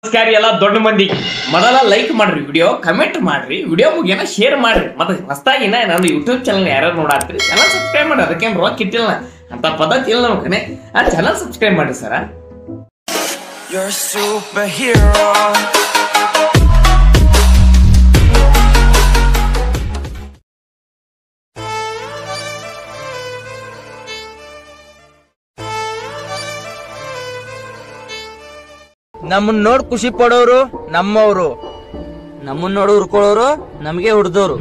ನಮಸ್ಕಾರ ಎಲ್ಲ ದೊಡ್ಡ ಮಂದಿ ಮೊದಲ ಲೈಕ್ ಮಾಡ್ರಿ ವಿಡಿಯೋ ಕಮೆಂಟ್ ಮಾಡ್ರಿ ವಿಡಿಯೋ ಮುಗಿಯನ ಶೇರ್ ಮಾಡ್ರಿ ಮತ್ತೆ ಹೊಸದಾಗಿ ನಾನು ಯೂಟ್ಯೂಬ್ ಚಾನಲ್ ಯಾರ್ಯಾರು ನೋಡಾತ್ರಿ ಚಾನಲ್ ಸಬ್ಸ್ಕ್ರೈಬ್ ಮಾಡಿ ಅದಕ್ಕೇನು ರೊಕ್ಕ ಇಟ್ಟಿಲ್ಲ ಅಂತ ಪದ್ಧತಿ ಇಲ್ಲ ನಮ್ಮ ಕನೆ ಆ ಚಾನಲ್ ಸಬ್ಸ್ಕ್ರೈಬ್ ಮಾಡ್ರಿ ಸರ You're a superhero. ನಮ್ಮನ್ನ ನೋಡ್ ಖುಷಿ ಪಡೋರು ನಮ್ಮವ್ರು ನಮ್ಮನ್ನ ನೋಡಿ ಹುರ್ಕೊಳ್ಳೋರು ನಮಗೆ ಹುಡ್ದೋರು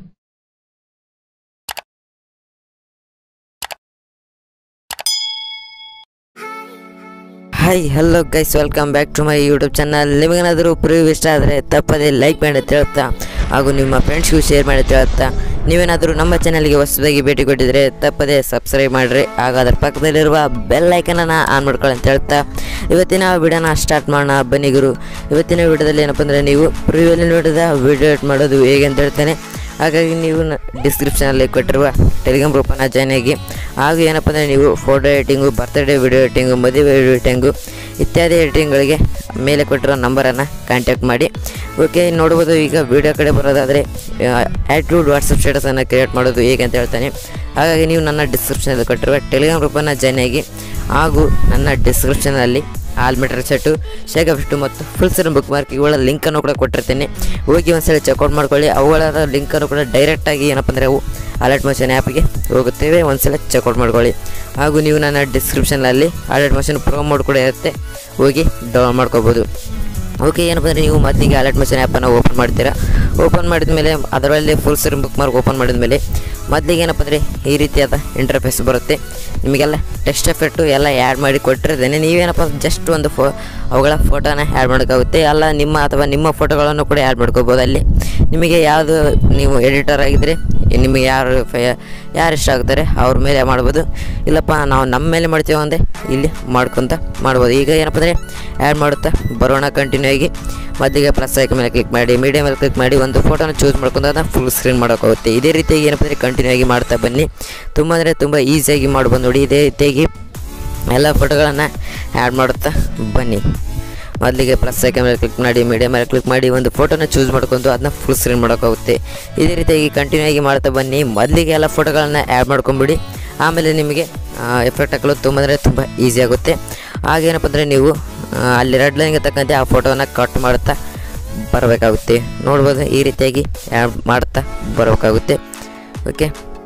hi hello guys welcome back to my YouTube channel ನಿಮಗೇನಾದರೂ ಪ್ರಿವ್ಯೂ ಇಷ್ಟ ಆದರೆ ತಪ್ಪದೇ ಲೈಕ್ ಮಾಡಿ ಅಂತ ಹೇಳ್ತಾ ಹಾಗೂ ನಿಮ್ಮ ಫ್ರೆಂಡ್ಸ್ಗೂ ಶೇರ್ ಮಾಡಿ ಅಂತ ಹೇಳ್ತಾ ನೀವೇನಾದರೂ ನಮ್ಮ ಚಾನಲ್ಗೆ ಹೊಸದಾಗಿ ಭೇಟಿ ಕೊಟ್ಟಿದ್ರೆ ತಪ್ಪದೇ ಸಬ್ಸ್ಕ್ರೈಬ್ ಮಾಡಿರಿ ಹಾಗೂ ಅದರ ಪಕ್ಕದಲ್ಲಿರುವ ಬೆಲ್ ಐಕನನ್ನು ಆನ್ ಮಾಡ್ಕೊಳ್ಳಿ ಅಂತ ಹೇಳ್ತಾ ಇವತ್ತಿನ ವಿಡಿಯೋನ ಸ್ಟಾರ್ಟ್ ಮಾಡೋಣ ಬನ್ನಿ ಗುರು ಇವತ್ತಿನ ವಿಡಿಯೋದಲ್ಲಿ ಏನಪ್ಪ ಅಂದರೆ ನೀವು ಪ್ರಿವ್ಯೂಲಿ ನೋಡಿದ ವಿಡಿಯೋ ಎಡಿಟ್ ಮಾಡೋದು ಹೇಗೆ ಅಂತ ಹೇಳ್ತೇನೆ ಹಾಗಾಗಿ ನೀವು ಡಿಸ್ಕ್ರಿಪ್ಷನಲ್ಲಿ ಕೊಟ್ಟಿರುವ ಟೆಲಿಗ್ರಾಮ್ ಗ್ರೂಪನ್ನು ಜಾಯ್ನ್ ಆಗಿ ಹಾಗೂ ಏನಪ್ಪ ಅಂದರೆ ನೀವು photo editing birthday video editing ಮದುವೆ ವಿಡಿಯೋ ಎಡಿಟಿಂಗು ಇತ್ಯಾದಿ ಎಡಿಟಿಂಗ್ಗಳಿಗೆ ಮೇಲೆ ಕೊಟ್ಟಿರೋ ನಂಬರನ್ನು ಕಾಂಟ್ಯಾಕ್ಟ್ ಮಾಡಿ ಓಕೆ ನೋಡ್ಬೋದು ಈಗ ವಿಡಿಯೋ ಕಡೆ ಬರೋದಾದರೆ ಆ್ಯಟ್ಯೂಡ್ ವಾಟ್ಸಪ್ ಸ್ಟೇಟಸನ್ನು ಕ್ರಿಯೇಟ್ ಮಾಡೋದು ಹೇಗೆ ಅಂತ ಹೇಳ್ತಾನೆ ಹಾಗಾಗಿ ನೀವು ನನ್ನ ಡಿಸ್ಕ್ರಿಪ್ಷನಲ್ಲಿ ಕೊಟ್ಟಿರುವ ಟೆಲಿಗ್ರಾಮ್ ಗ್ರೂಪನ್ನು ಜಾಯ್ನ್ ಆಗಿ ಹಾಗೂ ನನ್ನ ಡಿಸ್ಕ್ರಿಪ್ಷನಲ್ಲಿ ಆಲ್ ಮೀಟರ್ ಸೆಟ್ಟು ಶೇಗಫೆಸ್ಟು ಮತ್ತು ಫುಲ್ ಸರ್ ಬುಕ್ ಮಾರ್ಕ್ ಇವುಗಳ ಲಿಂಕನ್ನು ಕೂಡ ಕೊಟ್ಟಿರ್ತೀನಿ ಹೋಗಿ ಒಂದ್ಸಲ ಚೆಕ್ಔಟ್ ಮಾಡ್ಕೊಳ್ಳಿ ಅವುಗಳ ಲಿಂಕನ್ನು ಕೂಡ ಡೈರೆಕ್ಟಾಗಿ ಏನಪ್ಪ ಅಂದರೆ ಅವು ಅಲರ್ಟ್ ಮೋಷನ್ ಆ್ಯಪ್ಗೆ ಹೋಗುತ್ತೇವೆ ಒಂದ್ಸಲ ಚೆಕ್ಔಟ್ ಮಾಡ್ಕೊಳ್ಳಿ ಹಾಗೂ ನೀವು ನನ್ನ ಡಿಸ್ಕ್ರಿಪ್ಷನಲ್ಲಿ ಅಲರ್ಟ್ ಮೋಷನ್ ಪ್ರೋ ಮೋಡ್ ಕೂಡ ಇರುತ್ತೆ ಹೋಗಿ ಡೌನ್ಲೋಡ್ ಮಾಡ್ಕೋಬೋದು ಓಕೆ ಏನಪ್ಪ ಅಂದರೆ ನೀವು ಮೊದಲಿಗೆ ಅಲರ್ಟ್ ಮಷನ್ ಆ್ಯಪನ್ನು ಓಪನ್ ಮಾಡ್ತೀರಾ ಓಪನ್ ಮಾಡಿದ ಮೇಲೆ ಅದರಲ್ಲಿ ಫುಲ್ ಸರ್ ಬುಕ್ ಮಾರ್ಕ್ ಓಪನ್ ಮಾಡಿದ ಮೇಲೆ ಮೊದಲಿಗೆ ಏನಪ್ಪ ಅಂದರೆ ಈ ರೀತಿಯಾದ ಇಂಟರ್ಫೇಸ್ ಬರುತ್ತೆ ನಿಮಗೆಲ್ಲ ಟೆಸ್ಟ್ ಎಫೆಕ್ಟು ಎಲ್ಲ ಆ್ಯಡ್ ಮಾಡಿ ಕೊಟ್ಟಿರ್ತೇನೆ ನೀವೇನಪ್ಪ ಜಸ್ಟ್ ಒಂದು ಫೋ ಅವುಗಳ ಫೋಟೋನ ಆ್ಯಡ್ ಮಾಡೋಕ್ಕಾಗುತ್ತೆ ಅಲ್ಲ ನಿಮ್ಮ ಅಥವಾ ನಿಮ್ಮ ಫೋಟೋಗಳನ್ನು ಕೂಡ ಆ್ಯಡ್ ಮಾಡ್ಕೋಬೋದು ಅಲ್ಲಿ ನಿಮಗೆ ಯಾವುದು ನೀವು ಎಡಿಟರ್ ಆಗಿದ್ದರೆ ನಿಮಗೆ ಯಾರು ಫ- ಯಾರು ಇಷ್ಟ ಆಗ್ತಾರೆ ಅವ್ರ ಮೇಲೆ ಮಾಡ್ಬೋದು ಇಲ್ಲಪ್ಪ ನಾವು ನಮ್ಮ ಮೇಲೆ ಮಾಡ್ತೀವಿ ಅಂದರೆ ಇಲ್ಲಿ ಮಾಡ್ಕೊತ ಮಾಡ್ಬೋದು ಈಗ ಏನಪ್ಪ ಅಂದರೆ ಆ್ಯಡ್ ಮಾಡುತ್ತಾ ಬರೋಣ ಕಂಟಿನ್ಯೂ ಆಗಿ ಮಧ್ಯಗೆ ಪ್ಲಸ್ ಐಕ ಮೇಲೆ ಕ್ಲಿಕ್ ಮಾಡಿ ಮೀಡಿಯಾ ಮೇಲೆ ಕ್ಲಿಕ್ ಮಾಡಿ ಒಂದು ಫೋಟೋನ ಚೂಸ್ ಮಾಡ್ಕೊಂಡು ಅದನ್ನ ಫುಲ್ ಸ್ಕ್ರೀನ್ ಮಾಡೋಕ್ಕಾಗುತ್ತೆ ಇದೇ ರೀತಿಯಾಗಿ ಏನಪ್ಪ ಅಂದರೆ ಕಂಟಿನ್ಯೂ ಆಗಿ ಮಾಡ್ತಾ ಬನ್ನಿ ತುಂಬ ಅಂದರೆ ತುಂಬ ಈಸಿಯಾಗಿ ಮಾಡ್ಬೋದು ನೋಡಿ ಇದೇ ರೀತಿಯಾಗಿ ಎಲ್ಲ ಫೋಟೋಗಳನ್ನು ಆ್ಯಡ್ ಮಾಡುತ್ತಾ ಬನ್ನಿ ಮೊದಲಿಗೆ ಪ್ಲಸ್ ಐಕನ್ ಮೇಲೆ ಕ್ಲಿಕ್ ಮಾಡಿ ಮೀಡಿಯಾ ಮೇಲೆ ಕ್ಲಿಕ್ ಮಾಡಿ ಒಂದು ಫೋಟೋನ ಚೂಸ್ ಮಾಡ್ಕೊಂಡು ಅದನ್ನ ಫುಲ್ ಸ್ಕ್ರೀನ್ ಮಾಡೋಕ್ಕಾಗುತ್ತೆ ಇದೇ ರೀತಿಯಾಗಿ ಕಂಟಿನ್ಯೂ ಆಗಿ ಮಾಡ್ತಾ ಬನ್ನಿ ಮೊದಲಿಗೆ ಎಲ್ಲ ಫೋಟೋಗಳನ್ನ ಆ್ಯಡ್ ಮಾಡ್ಕೊಂಬಿಡಿ ಆಮೇಲೆ ನಿಮಗೆ ಎಫೆಕ್ಟ್ ಹಾಕಲು ತುಂಬ ಅಂದರೆ ತುಂಬ ಈಸಿ ಆಗುತ್ತೆ ಆಗೇನಪ್ಪ ಅಂದರೆ ನೀವು ಆ, ಅಲ್ಲಿ ರೆಡ್ ಲೈನ್ಗೆ ತಕ್ಕಂತೆ ಆ ಫೋಟೋನ ಕಟ್ ಮಾಡ್ತಾ ಬರಬೇಕಾಗುತ್ತೆ ನೋಡ್ಬೋದು ಈ ರೀತಿಯಾಗಿ ಆ್ಯಡ್ ಮಾಡ್ತಾ ಬರಬೇಕಾಗುತ್ತೆ ಓಕೆ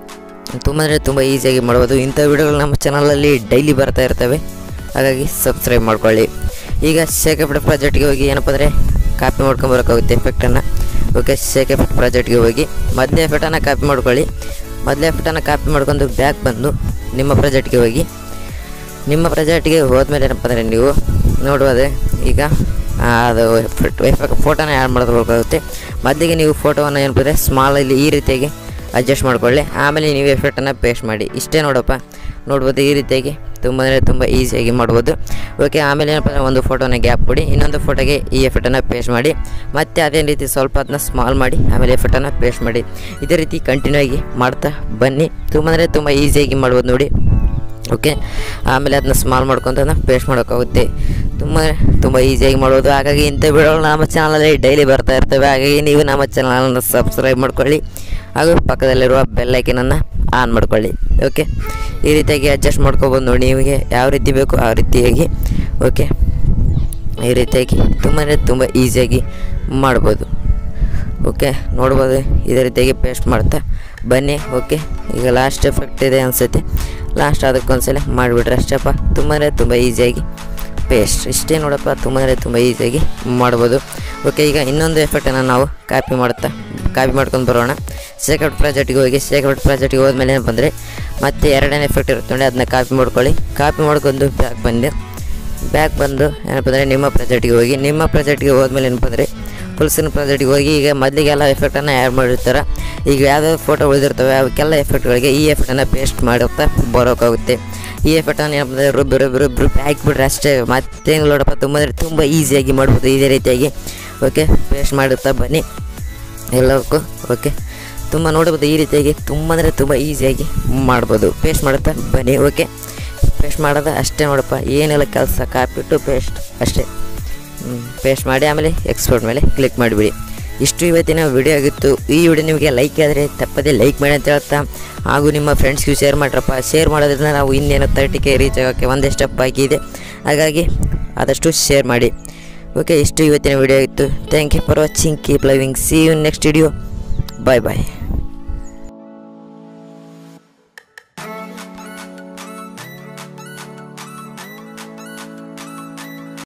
ತುಂಬ ಅಂದರೆ ತುಂಬ ಈಸಿಯಾಗಿ ಮಾಡ್ಬೋದು ಇಂಥ ವಿಡಿಯೋಗಳು ನಮ್ಮ ಚಾನಲಲ್ಲಿ ಡೈಲಿ ಬರ್ತಾ ಇರ್ತವೆ ಹಾಗಾಗಿ ಸಬ್ಸ್ಕ್ರೈಬ್ ಮಾಡ್ಕೊಳ್ಳಿ ಈಗ ಶೇಕ್ ಎಫೆಕ್ಟ್ ಪ್ರಾಜೆಕ್ಟ್ಗೆ ಹೋಗಿ ಏನಪ್ಪ ಅಂದರೆ ಕಾಪಿ ಮಾಡ್ಕೊಂಬರೋಕ್ಕಾಗುತ್ತೆ ಎಫೆಕ್ಟನ್ನು ಓಕೆ ಶೇಕ್ ಎಫೆಕ್ಟ್ ಪ್ರಾಜೆಕ್ಟ್ಗೆ ಹೋಗಿ ಮೊದಲೇ ಎಫೆಕ್ಟನ್ನು ಕಾಪಿ ಮಾಡ್ಕೊಳ್ಳಿ ಮೊದಲೇ ಎಫೆಕ್ಟನ್ನು ಕಾಪಿ ಮಾಡ್ಕೊಂಡು ಬ್ಯಾಕ್ ಬಂದು ನಿಮ್ಮ ಪ್ರಾಜೆಕ್ಟ್ಗೆ ಹೋಗಿ ನಿಮ್ಮ ಪ್ರಾಜೆಕ್ಟ್ಗೆ ಹೋದ್ಮೇಲೆ ಏನಪ್ಪ ಅಂದರೆ ನೀವು ನೋಡುವುದೇ ಈಗ ಆ, ಅದು ಫೋಟೋನ ಆ್ಯಡ್ ಮಾಡೋದಕ್ಕಾಗುತ್ತೆ ಮಧ್ಯಗೆ ನೀವು ಫೋಟೋವನ್ನು ಏನಪ್ಪ ಅಂದರೆ ಸ್ಮಾಲಲ್ಲಿ ಈ ರೀತಿಯಾಗಿ ಅಡ್ಜಸ್ಟ್ ಮಾಡ್ಕೊಳ್ಳಿ ಆಮೇಲೆ ನೀವು ಎಫೆಕ್ಟನ್ನು ಪೇಸ್ಟ್ ಮಾಡಿ ಇಷ್ಟೇ ನೋಡಪ್ಪ ನೋಡ್ಬೋದು ಈ ರೀತಿಯಾಗಿ ತುಂಬ ಅಂದರೆ ತುಂಬ ಈಸಿಯಾಗಿ ಮಾಡ್ಬೋದು ಓಕೆ ಆಮೇಲೆ ಏನಪ್ಪ ಅಂದರೆ ಒಂದು ಫೋಟೋನ ಗ್ಯಾಪ್ ಕೊಡಿ ಇನ್ನೊಂದು ಫೋಟೋಗೆ ಈ ಎಫೆಕ್ಟನ್ನು ಪೇಸ್ಟ್ ಮಾಡಿ ಮತ್ತೆ ಅದೇ ರೀತಿ ಸ್ವಲ್ಪ ಅದನ್ನ ಸ್ಮಾಲ್ ಮಾಡಿ ಆಮೇಲೆ ಎಫೆಕ್ಟನ್ನು ಪೇಸ್ಟ್ ಮಾಡಿ ಇದೇ ರೀತಿ ಕಂಟಿನ್ಯೂ ಆಗಿ ಮಾಡ್ತಾ ಬನ್ನಿ ತುಂಬ ಅಂದರೆ ತುಂಬ ಈಸಿಯಾಗಿ ಮಾಡ್ಬೋದು ನೋಡಿ ಓಕೆ ಆಮೇಲೆ ಅದನ್ನ ಸ್ಮಾಲ್ ಮಾಡ್ಕೊಂಡು ಅದನ್ನ ಪೇಸ್ಟ್ ಮಾಡೋಕ್ಕಾಗುತ್ತೆ ತುಂಬ ತುಂಬ ಈಸಿಯಾಗಿ ಮಾಡ್ಬೋದು ಹಾಗಾಗಿ ಇಂಥ ವಿಡಿಯೋಗಳು ನಮ್ಮ ಚಾನಲಲ್ಲಿ ಡೈಲಿ ಬರ್ತಾ ಇರ್ತವೆ ಹಾಗಾಗಿ ನೀವು ನಮ್ಮ ಚಾನಲನ್ನು ಸಬ್ಸ್ಕ್ರೈಬ್ ಮಾಡ್ಕೊಳ್ಳಿ ಹಾಗೂ ಪಕ್ಕದಲ್ಲಿರುವ ಬೆಲ್ಲೈಕನನ್ನು ಆನ್ ಮಾಡ್ಕೊಳ್ಳಿ ಓಕೆ ಈ ರೀತಿಯಾಗಿ ಅಡ್ಜಸ್ಟ್ ಮಾಡ್ಕೊಬೋದು ನೋಡಿ ನಿಮಗೆ ಯಾವ ರೀತಿ ಬೇಕು ಆ ರೀತಿಯಾಗಿ ಓಕೆ ಈ ರೀತಿಯಾಗಿ ತುಂಬ ಅಂದರೆ ತುಂಬ ಈಸಿಯಾಗಿ ಮಾಡ್ಬೋದು ಓಕೆ ನೋಡ್ಬೋದು ಇದೇ ರೀತಿಯಾಗಿ ಪೇಸ್ಟ್ ಮಾಡ್ತಾ ಬನ್ನಿ ಓಕೆ ಈಗ ಲಾಸ್ಟ್ ಎಫೆಕ್ಟ್ ಇದೆ ಅನಿಸುತ್ತೆ ಲಾಸ್ಟ್ ಅದಕ್ಕೊಂದ್ಸಲ ಮಾಡಿಬಿಟ್ರೆ ಅಷ್ಟಪ್ಪ ತುಂಬ ಅಂದರೆ ತುಂಬ ಈಸಿಯಾಗಿ ಪೇಸ್ಟ್ ಇಷ್ಟೇ ನೋಡಪ್ಪ ತುಂಬ ಅಂದರೆ ತುಂಬ ಈಸಿಯಾಗಿ ಮಾಡ್ಬೋದು ಓಕೆ ಈಗ ಇನ್ನೊಂದು ಎಫೆಕ್ಟನ್ನು ನಾವು ಕಾಪಿ ಮಾಡ್ತಾ ಕಾಪಿ ಮಾಡ್ಕೊಂಡು ಬರೋಣ ಸೆಕೆಂಡ್ ಪ್ರಾಜೆಕ್ಟ್ಗೆ ಹೋಗಿ ಸೆಕೆಂಡ್ ಪ್ರಾಜೆಕ್ಟ್ಗೆ ಹೋದ್ಮೇಲೆ ಏನಪ್ಪ ಅಂದರೆ ಮತ್ತೆ ಎರಡನೇ ಎಫೆಕ್ಟ್ ಇರುತ್ತೆ ನೋಡಿ ಅದನ್ನ ಕಾಪಿ ಮಾಡ್ಕೊಳ್ಳಿ ಕಾಪಿ ಮಾಡ್ಕೊಂಡು ಬ್ಯಾಕ್ ಬಂದು ಬ್ಯಾಕ್ ಬಂದು ಏನಪ್ಪ ಅಂದರೆ ನಿಮ್ಮ ಪ್ರಾಜೆಕ್ಟ್ಗೆ ಹೋಗಿ ನಿಮ್ಮ ಪ್ರಾಜೆಕ್ಟ್ಗೆ ಹೋದ್ಮೇಲೆ ಏನಪ್ಪ ಅಂದರೆ ಫುಲ್ ಸ್ಕ್ರೀನ್ ಪ್ರಾಜೆಕ್ಟ್ಗೆ ಹೋಗಿ ಈಗ ಮೊದಲಿಗೆಲ್ಲ ಎಫೆಕ್ಟನ್ನು ಆ್ಯಡ್ ಮಾಡಿರ್ತಾರೆ ಈಗ ಯಾವ್ಯಾವ ಫೋಟೋ ಉಳಿದಿರ್ತವೆ ಅವಕ್ಕೆಲ್ಲ ಎಫೆಕ್ಟ್ಗಳಿಗೆ ಈ ಎಫೆಕ್ಟನ್ನು ಪೇಸ್ಟ್ ಮಾಡುತ್ತಾ ಬರೋಕ್ಕಾಗುತ್ತೆ ಈ ಎಫೆಕ್ಟನ್ನು ಏನಪ್ಪ ಅಂದರೆ ರುಬ್ಬಿ ರುಬ್ಬಿ ರುಬ್ಬಿ ರುಬ್ಬಿ ಹಾಕಿಬಿಟ್ರೆ ಅಷ್ಟೇ ಮತ್ತೇನು ನೋಡಪ್ಪ ತುಂಬ ಅಂದರೆ ತುಂಬ ಈಸಿಯಾಗಿ ಮಾಡ್ಬೋದು ಇದೇ ರೀತಿಯಾಗಿ ಓಕೆ ಪೇಸ್ಟ್ ಮಾಡುತ್ತಾ ಬನ್ನಿ ಎಲ್ಲಕ್ಕೂ ಓಕೆ ತುಂಬ ನೋಡ್ಬೋದು ಈ ರೀತಿಯಾಗಿ ತುಂಬ ಅಂದರೆ ತುಂಬ ಈಸಿಯಾಗಿ ಮಾಡ್ಬೋದು ಪೇಸ್ಟ್ ಮಾಡುತ್ತಾ ಬನ್ನಿ ಓಕೆ ಪೇಸ್ಟ್ ಮಾಡೋದು ಅಷ್ಟೇ ನೋಡಪ್ಪ ಏನೆಲ್ಲ ಕೆಲಸ ಕಾಪಿಟ್ಟು ಪೇಸ್ಟ್ ಅಷ್ಟೇ ಪೇಸ್ಟ್ ಮಾಡಿ ಆಮೇಲೆ ಎಕ್ಸ್ಪೋರ್ಟ್ ಮೇಲೆ ಕ್ಲಿಕ್ ಮಾಡಿಬಿಡಿ ಇಷ್ಟು ಇವತ್ತಿನ ವಿಡಿಯೋ ಆಗಿತ್ತು ಈ ವಿಡಿಯೋ ನಿಮಗೆ ಲೈಕ್ ಆದರೆ ತಪ್ಪದೇ ಲೈಕ್ ಮಾಡಿ ಅಂತ ಹೇಳ್ತಾ ಹಾಗೂ ನಿಮ್ಮ ಫ್ರೆಂಡ್ಸ್ಗೂ ಶೇರ್ ಮಾಡ್ರಪ್ಪ ಶೇರ್ ಮಾಡೋದ್ರಿಂದ ನಾವು ಇನ್ನೇನು ತರ್ಟಿಗೆ ರೀಚ್ ಆಗೋಕ್ಕೆ ಒಂದೇ ಸ್ಟೆಪ್ ಆಗಿದೆ ಹಾಗಾಗಿ ಆದಷ್ಟು ಶೇರ್ ಮಾಡಿ ಓಕೆ ಇಷ್ಟು ಇವತ್ತಿನ ವಿಡಿಯೋ ಆಗಿತ್ತು thank you for watching keep loving see you next video bye bye